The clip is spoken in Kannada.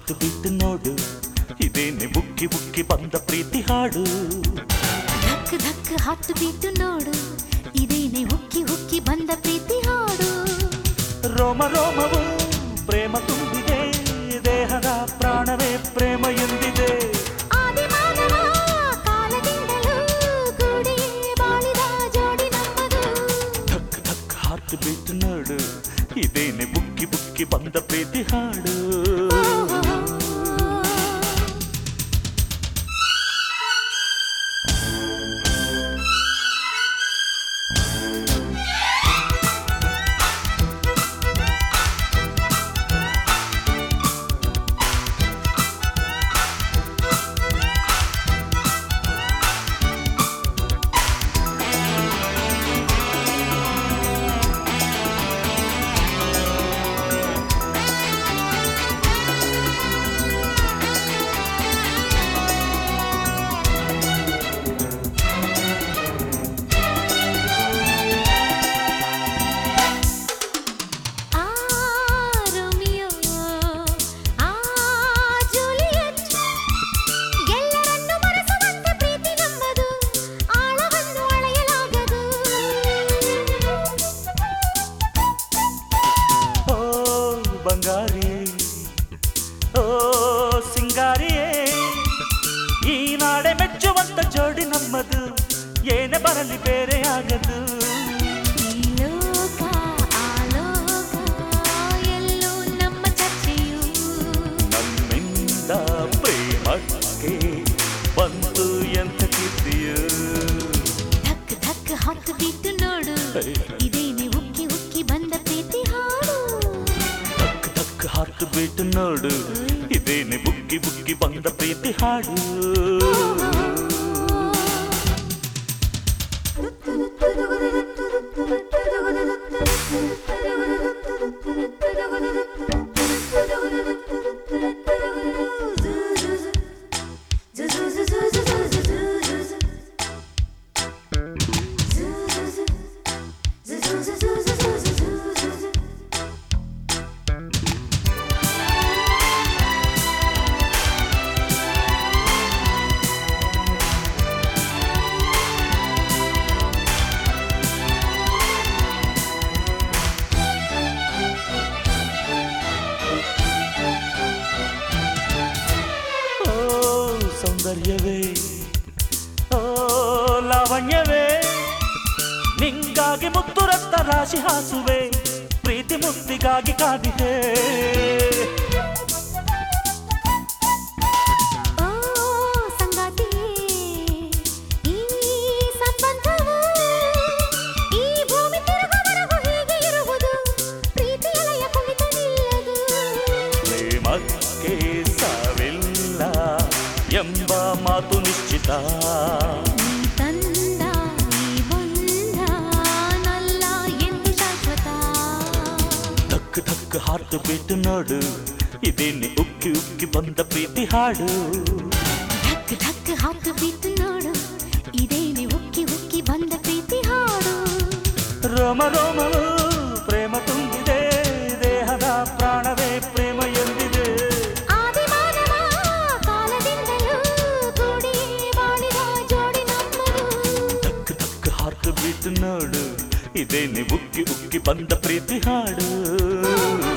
ಹಾರ್ಟ್ ಬೀಟ್ ನೋಡು ಇದೇನೆ ಬುಕ್ಕಿ ಬುಕ್ಕಿ ಬಂದ ಪ್ರೀತಿ ಹಾಡು ಧಕ್ ಧಕ್ ಹಾರ್ಟ್ ಬೀಟ್ ನೋಡು ಇದೇನೆ ಹುಕ್ಕಿ ಹುಕ್ಕಿ ಬಂದ ಪ್ರೀತಿ ಹಾಡು ರೋಮ ರೋಮವು ಪ್ರೇಮ ತುಂಬಿದೆ ದೇಹದ ಪ್ರಾಣವೇ ಪ್ರೇಮ ಎಂದಿದೆ ಆದಿ ಮಾನವ ಕಾಲದಿಂದಲೂ ಕೂಡಿ ಬಾಳಿದ ಜೋಡಿ ನಮ್ಮದು ಧಕ್ ಧಕ್ ಹಾರ್ಟ್ ಬೀಟ್ ನೋಡು ಇದೇನೆ ಬುಕ್ಕಿ ಬುಕ್ಕಿ ಬಂದ ಪ್ರೀತಿ ಹಾಡು ಆ ರೋಮಿಯೋ ಆ ಜೂಲಿಯಟ್ ಎಲ್ಲರನ್ನು ಮರೆಸುವಂತೆ ಪ್ರೀತಿ ನಮ್ಮದು ಆಳವನ್ನು ಅಳೆಯಲಾಗದು ಓ ಬಂಗಾರಿ ಓ ಸಿಂಗಾರಿಯೇ ಈ ನಾಡೆ ಮೆಚ್ಚುವಂತ ಜೋಡಿ ನಮ್ಮದು ಏನೇ ಬರಲಿ ಬೇರೆ ಆಗದು ಈ ಲೋಕ ಆ ಲೋಕ ಎಲ್ಲೋ ನಮ್ಮ ಚರ್ಚೆಯು ನಮ್ಮಿಂದ ಪ್ರೇಮಕ್ಕೆ ಬಂತು ಎಂತ ಕೀರ್ತಿಯು ಧಕ್ ಧಕ್ ಹಾಕ್ ಬಿಟ್ಟು ನೋಡು ಇದೇನೆ ಉಕ್ಕಿ ಉಕ್ಕಿ ಬಂದ ಪ್ರೀತಿ ಹಾಡು ಧಕ್ ಧಕ್ ಹಾರ್ಟ್ ಬೀಟ್ ನೋಡು ಇದೇನೆ ಬುಕ್ಕಿ ಬುಕ್ಕಿ ಬಂದ ಪ್ರೀತಿ ಹಾಡು ಓ ಸೌಂದರ್ಯವೇ ಓ ಲಾವಣ್ಯವೇ ನಿಂಗಾಗಿ ಮುತ್ತು ರಕ್ತ ರಾಶಿ ಹಾಸುವೆ ಪ್ರೀತಿ ಮುತ್ತಿಗಾಗಿ ಕಾದಿದೆ ಓ ಸಂಗಾತಿಯೇ ಈ ಸಂಬಂಧವು ಈ ಭೂಮಿ ತಿರುಗುವರೆಗೂ ಹೀಗೆ ಇರುವುದು ಪ್ರೀತಿ ಅಲೆಯ ಕುಣಿತ ನಿಲ್ಲದು ಪ್ರೇಮಕ್ಕೆ ಸಾವಿಲ್ಲ ಎಂಬ ಮಾತು ನಿಶ್ಚಿತ ನೀ ತಂದ ಈ ಬಂಧ ನಲ್ಲ ಎಂದು ಶಾಶ್ವತ ಧಕ್ ಧಕ್ ಹಾರ್ಟ್ ಬೀಟ್ ನೋಡು ಇದೇನೆ ಉಕ್ಕಿ ಉಕ್ಕಿ ಬಂದ ಪ್ರೀತಿ ಹಾಡು ಧಕ್ ಧಕ್ ಹಾಕು ಬಿಟ್ಟು ನೋಡು ಇದೇನೆ ಉಕ್ಕಿ ಉಕ್ಕಿ ಬಂದ ಪ್ರೀತಿ ಹಾಡು ರೋಮ ರೋಮವು ಪ್ರೇಮ ತುಂಬಿದೆ ದೇಹದ ಪ್ರಾಣವೇ ಪ್ರೇಮ ಎಂದಿದೆ ಆದಿ ಮಾನವ ಕಾಲದಿಂದಲೂ ಕೂಡಿ ಬಾಳಿದ ಜೋಡಿ ನಮ್ಮದು ಧಕ್ ಧಕ್ ಹಾರ್ಟ್ ಬೀಟ್ ನೋಡು ಇದೇನೆ ಉಕ್ಕಿ ಉಕ್ಕಿ ಬಂದ ಪ್ರೀತಿ ಹಾಡು